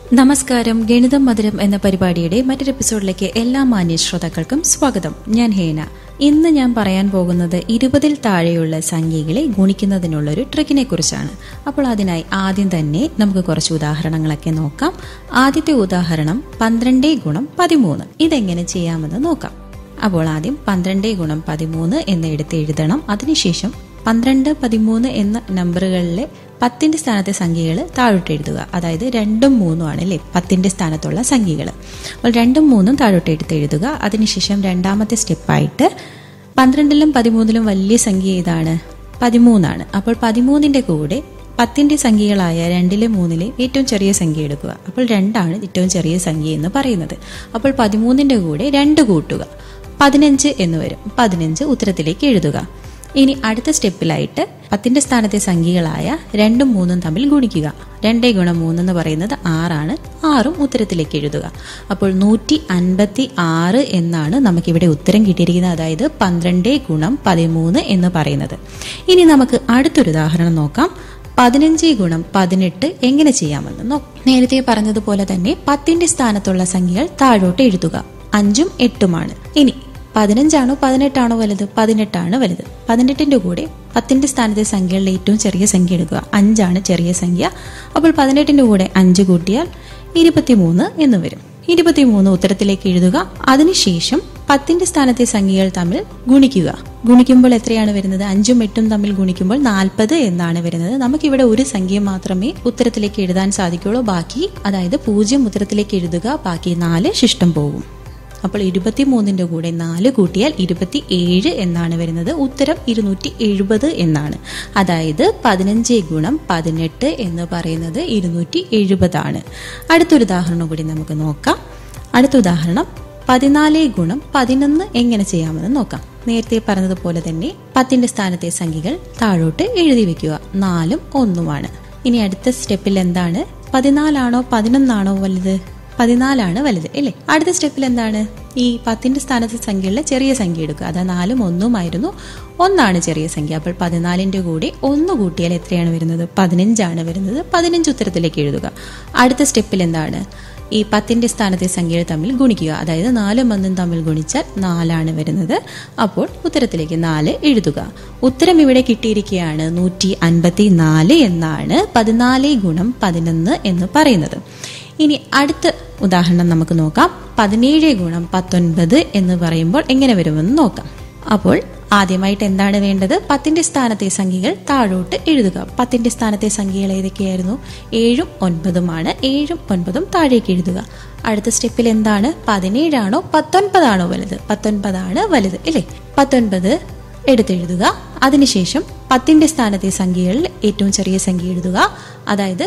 നമസ്കാരം ഗണിതം മധുരം എന്ന പരിപാടിയുടെ മറ്റൊരു എപ്പിസോഡിലേക്ക് എല്ലാ മാന്യ ശ്രോതാക്കൾക്കും സ്വാഗതം ഞാൻ ഹേന ഇന്ന് ഞാൻ പറയാൻ പോകുന്നത് ഇരുപതിൽ താഴെയുള്ള സംഖ്യകളെ ഗുണിക്കുന്നതിനുള്ള ഒരു ട്രിക്കിനെ കുറിച്ചാണ് അപ്പോൾ അതിനായി ആദ്യം തന്നെ നമുക്ക് കുറച്ച് ഉദാഹരണങ്ങളൊക്കെ നോക്കാം ആദ്യത്തെ ഉദാഹരണം പന്ത്രണ്ട് ഗുണം പതിമൂന്ന് ഇതെങ്ങനെ ചെയ്യാമെന്ന് നോക്കാം അപ്പോൾ ആദ്യം പന്ത്രണ്ട് ഗുണം പതിമൂന്ന് എന്ന് എടുത്ത് എഴുതണം അതിനുശേഷം പന്ത്രണ്ട് പതിമൂന്ന് എന്ന നമ്പറുകളിലെ പത്തിന്റെ സ്ഥാനത്തെ സംഖ്യകൾ താഴോട്ട് എഴുതുക അതായത് രണ്ടും മൂന്നും ആണ് അല്ലേ പത്തിന്റെ സ്ഥാനത്തുള്ള സംഖ്യകൾ അപ്പോൾ രണ്ടും മൂന്നും താഴോട്ട് എടുത്ത് എഴുതുക അതിനുശേഷം രണ്ടാമത്തെ സ്റ്റെപ്പായിട്ട് പന്ത്രണ്ടിലും പതിമൂന്നിലും വലിയ സംഖ്യ ഏതാണ് പതിമൂന്നാണ് അപ്പോൾ പതിമൂന്നിന്റെ കൂടെ പത്തിന്റെ സംഖ്യകളായ രണ്ടിലെ മൂന്നിലെ ഏറ്റവും ചെറിയ സംഖ്യ എടുക്കുക അപ്പോൾ രണ്ടാണ് ഏറ്റവും ചെറിയ സംഖ്യ എന്ന് പറയുന്നത് അപ്പോൾ പതിമൂന്നിന്റെ കൂടെ രണ്ട് കൂട്ടുക പതിനഞ്ച് എന്ന് വരും പതിനഞ്ച് ഉത്തരത്തിലേക്ക് എഴുതുക ഇനി അടുത്ത സ്റ്റെപ്പിലായിട്ട് പത്തിന്റെ സ്ഥാനത്തെ സംഖ്യകളായ രണ്ടും മൂന്നും തമ്മിൽ ഗുണിക്കുക രണ്ടേ ഗുണം മൂന്നെന്ന് പറയുന്നത് ആറാണ് ആറും ഉത്തരത്തിലേക്ക് എഴുതുക അപ്പോൾ നൂറ്റി അൻപത്തി ആറ് എന്നാണ് നമുക്കിവിടെ ഉത്തരം കിട്ടിയിരിക്കുന്നത് അതായത് പന്ത്രണ്ട് ഗുണം പതിമൂന്ന് എന്ന് പറയുന്നത് ഇനി നമുക്ക് അടുത്തൊരു ഉദാഹരണം നോക്കാം പതിനഞ്ച് ഗുണം പതിനെട്ട് എങ്ങനെ ചെയ്യാമെന്ന് നോക്കാം നേരത്തെ പറഞ്ഞതുപോലെ തന്നെ പത്തിന്റെ സ്ഥാനത്തുള്ള സംഖ്യകൾ താഴോട്ട് എഴുതുക അഞ്ചും എട്ടുമാണ് ഇനി പതിനഞ്ചാണോ പതിനെട്ടാണോ വലുത് പതിനെട്ടാണ് വലുത് പതിനെട്ടിന്റെ കൂടെ പത്തിന്റെ സ്ഥാനത്തെ സംഖ്യകളിലെ ഏറ്റവും ചെറിയ സംഖ്യ എടുക്കുക അഞ്ചാണ് ചെറിയ സംഖ്യ അപ്പോൾ പതിനെട്ടിന്റെ കൂടെ അഞ്ച് കൂട്ടിയാൽ ഇരുപത്തിമൂന്ന് എന്ന് വരും ഇരുപത്തിമൂന്ന് ഉത്തരത്തിലേക്ക് എഴുതുക അതിനുശേഷം പത്തിന്റെ സ്ഥാനത്തെ സംഖ്യകൾ തമ്മിൽ ഗുണിക്കുക ഗുണിക്കുമ്പോൾ എത്രയാണ് വരുന്നത് അഞ്ചും എട്ടും തമ്മിൽ ഗുണിക്കുമ്പോൾ നാൽപ്പത് എന്നാണ് വരുന്നത് നമുക്കിവിടെ ഒരു സംഖ്യ മാത്രമേ ഉത്തരത്തിലേക്ക് എഴുതാൻ സാധിക്കുള്ളൂ ബാക്കി അതായത് പൂജ്യം ഉത്തരത്തിലേക്ക് എഴുതുക ബാക്കി നാല് ശിഷ്ടം പോകും അപ്പോൾ ഇരുപത്തിമൂന്നിന്റെ കൂടെ നാല് കൂട്ടിയാൽ ഇരുപത്തി ഏഴ് എന്നാണ് വരുന്നത് ഉത്തരം ഇരുന്നൂറ്റി എഴുപത് എന്നാണ് അതായത് പതിനഞ്ച് ഗുണം പതിനെട്ട് എന്ന് പറയുന്നത് ഇരുന്നൂറ്റി എഴുപതാണ് അടുത്തൊരു ഉദാഹരണം കൂടി നമുക്ക് നോക്കാം അടുത്ത ഉദാഹരണം പതിനാല് ഗുണം പതിനൊന്ന് എങ്ങനെ ചെയ്യാമെന്ന് നോക്കാം നേരത്തെ പറഞ്ഞതുപോലെ തന്നെ പത്തിന്റെ സ്ഥാനത്തെ സംഖ്യകൾ താഴോട്ട് എഴുതി വെക്കുക നാലും ഒന്നുമാണ് ഇനി അടുത്ത സ്റ്റെപ്പിൽ എന്താണ് പതിനാലാണോ പതിനൊന്നാണോ വലുത് പതിനാലാണ് വലുത് അല്ലേ അടുത്ത സ്റ്റെപ്പിൽ എന്താണ് ഈ പത്തിന്റെ സ്ഥാനത്തെ സംഖ്യകളിലെ ചെറിയ സംഖ്യ എടുക്കുക അതാ നാലും ഒന്നുമായിരുന്നു ഒന്നാണ് ചെറിയ സംഖ്യ അപ്പോൾ പതിനാലിന്റെ കൂടെ ഒന്ന് കൂട്ടിയാൽ എത്രയാണ് വരുന്നത് പതിനഞ്ചാണ് വരുന്നത് പതിനഞ്ച് ഉത്തരത്തിലേക്ക് എഴുതുക അടുത്ത സ്റ്റെപ്പിൽ എന്താണ് ഈ പത്തിന്റെ സ്ഥാനത്തെ സംഖ്യകൾ തമ്മിൽ ഗുണിക്കുക അതായത് നാലും ഒന്നും തമ്മിൽ ഗുണിച്ചാൽ നാലാണ് വരുന്നത് അപ്പോൾ ഉത്തരത്തിലേക്ക് നാല് എഴുതുക ഉത്തരം ഇവിടെ കിട്ടിയിരിക്കുകയാണ് നൂറ്റി അൻപത്തി നാല് എന്നാണ് പതിനാല് ഗുണം പതിനൊന്ന് എന്ന് പറയുന്നത് ഇനി അടുത്ത ഉദാഹരണം നമുക്ക് നോക്കാം പതിനേഴ് ഗുണം പത്തൊൻപത് എന്ന് പറയുമ്പോൾ എങ്ങനെ വരുമെന്ന് നോക്കാം അപ്പോൾ ആദ്യമായിട്ട് എന്താണ് വേണ്ടത് പത്തിന്റെ സ്ഥാനത്തെ സംഖ്യകൾ താഴോട്ട് എഴുതുക പത്തിന്റെ സ്ഥാനത്തെ സംഖ്യകൾ ഏതൊക്കെയായിരുന്നു ഏഴും ഒൻപതുമാണ് ഏഴും ഒൻപതും താഴേക്ക് എഴുതുക അടുത്ത സ്റ്റെപ്പിൽ എന്താണ് പതിനേഴാണോ പത്തൊൻപതാണോ വലുത് പത്തൊൻപതാണ് വലുത് അല്ലേ പത്തൊൻപത് എടുത്തെഴുതുക അതിനുശേഷം പത്തിന്റെ സ്ഥാനത്തെ സംഖ്യകളിൽ ഏറ്റവും ചെറിയ സംഖ്യ എഴുതുക അതായത്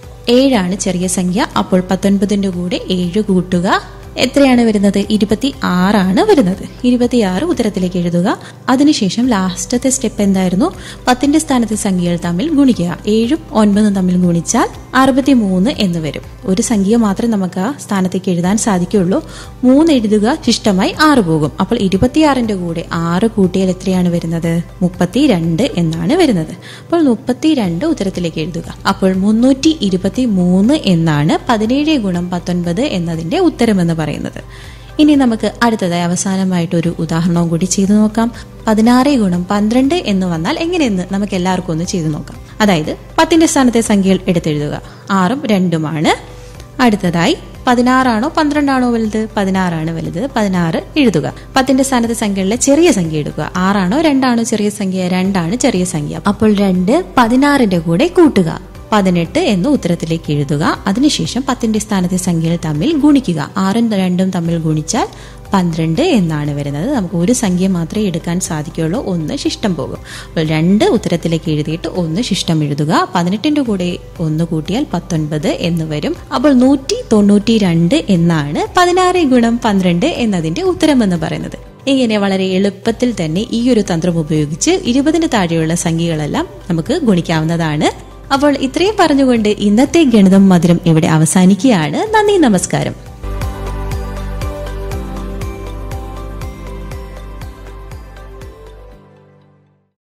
ഏഴാണ് ചെറിയ സംഖ്യ അപ്പോൾ പത്തൊൻപതിൻ്റെ കൂടെ ഏഴ് കൂട്ടുക എത്രയാണ് വരുന്നത് ഇരുപത്തി ആറാണ് വരുന്നത് ഇരുപത്തിയാറ് ഉത്തരത്തിലേക്ക് എഴുതുക അതിനുശേഷം ലാസ്റ്റത്തെ സ്റ്റെപ്പ് എന്തായിരുന്നു പത്തിന്റെ സ്ഥാനത്തെ സംഖ്യകൾ തമ്മിൽ ഗുണിക്കുക ഏഴും ഒൻപതും തമ്മിൽ ഗുണിച്ചാൽ അറുപത്തി മൂന്ന് എന്ന് വരും ഒരു സംഖ്യ മാത്രമേ നമുക്ക് ആ സ്ഥാനത്തേക്ക് എഴുതാൻ സാധിക്കുള്ളൂ മൂന്ന് എഴുതുക ശിഷ്ടമായി ആറ് പോകും അപ്പോൾ ഇരുപത്തിയാറിന്റെ കൂടെ ആറ് കൂട്ടിയാൽ എത്രയാണ് വരുന്നത് മുപ്പത്തി രണ്ട് എന്നാണ് വരുന്നത് അപ്പോൾ മുപ്പത്തി രണ്ട് ഉത്തരത്തിലേക്ക് എഴുതുക അപ്പോൾ മുന്നൂറ്റി ഇരുപത്തി മൂന്ന് എന്നാണ് പതിനേഴ് ഗുണം പത്തൊൻപത് എന്നതിന്റെ ഉത്തരമെന്ന് പറയുന്നത് ഇനി നമുക്ക് അടുത്തതായി അവസാനമായിട്ട് ഒരു ഉദാഹരണവും കൂടി ചെയ്തു നോക്കാം പതിനാറ് ഗുണം പന്ത്രണ്ട് എന്ന് വന്നാൽ എങ്ങനെയെന്ന് നമുക്ക് എല്ലാവർക്കും ഒന്ന് ചെയ്തു നോക്കാം അതായത് പത്തിന്റെ സ്ഥാനത്തെ സംഖ്യകൾ എടുത്തെഴുതുക ആറും രണ്ടുമാണ് അടുത്തതായി പതിനാറാണോ പന്ത്രണ്ടാണോ വലുത് പതിനാറാണ് വലുത് പതിനാറ് എഴുതുക പത്തിന്റെ സ്ഥാനത്തെ സംഖ്യകളിലെ ചെറിയ സംഖ്യ എടുക്കുക ആറാണോ രണ്ടാണോ ചെറിയ സംഖ്യ രണ്ടാണ് ചെറിയ സംഖ്യ അപ്പോൾ രണ്ട് പതിനാറിന്റെ കൂടെ കൂട്ടുക പതിനെട്ട് എന്ന് ഉത്തരത്തിലേക്ക് എഴുതുക അതിനുശേഷം പത്തിന്റെ സ്ഥാനത്തെ സംഖ്യകൾ തമ്മിൽ ഗുണിക്കുക ആറും രണ്ടും തമ്മിൽ ഗുണിച്ചാൽ പന്ത്രണ്ട് എന്നാണ് വരുന്നത് നമുക്ക് ഒരു സംഖ്യ മാത്രമേ എടുക്കാൻ സാധിക്കുകയുള്ളൂ ഒന്ന് ശിഷ്ടം പോകും അപ്പോൾ രണ്ട് ഉത്തരത്തിലേക്ക് എഴുതിയിട്ട് ഒന്ന് ശിഷ്ടം എഴുതുക പതിനെട്ടിന്റെ കൂടെ ഒന്ന് കൂട്ടിയാൽ പത്തൊൻപത് എന്ന് വരും അപ്പോൾ നൂറ്റി തൊണ്ണൂറ്റി രണ്ട് എന്നാണ് പതിനാറ് ഗുണം പന്ത്രണ്ട് എന്നതിന്റെ ഉത്തരം എന്ന് പറയുന്നത് ഇങ്ങനെ വളരെ എളുപ്പത്തിൽ തന്നെ ഈ ഒരു തന്ത്രം ഉപയോഗിച്ച് ഇരുപതിന് താഴെയുള്ള സംഖ്യകളെല്ലാം നമുക്ക് ഗുണിക്കാവുന്നതാണ് അപ്പോൾ ഇത്രയും പറഞ്ഞുകൊണ്ട് ഇന്നത്തെ ഗണിതം മധുരം ഇവിടെ അവസാനിക്കുകയാണ് നന്ദി നമസ്കാരം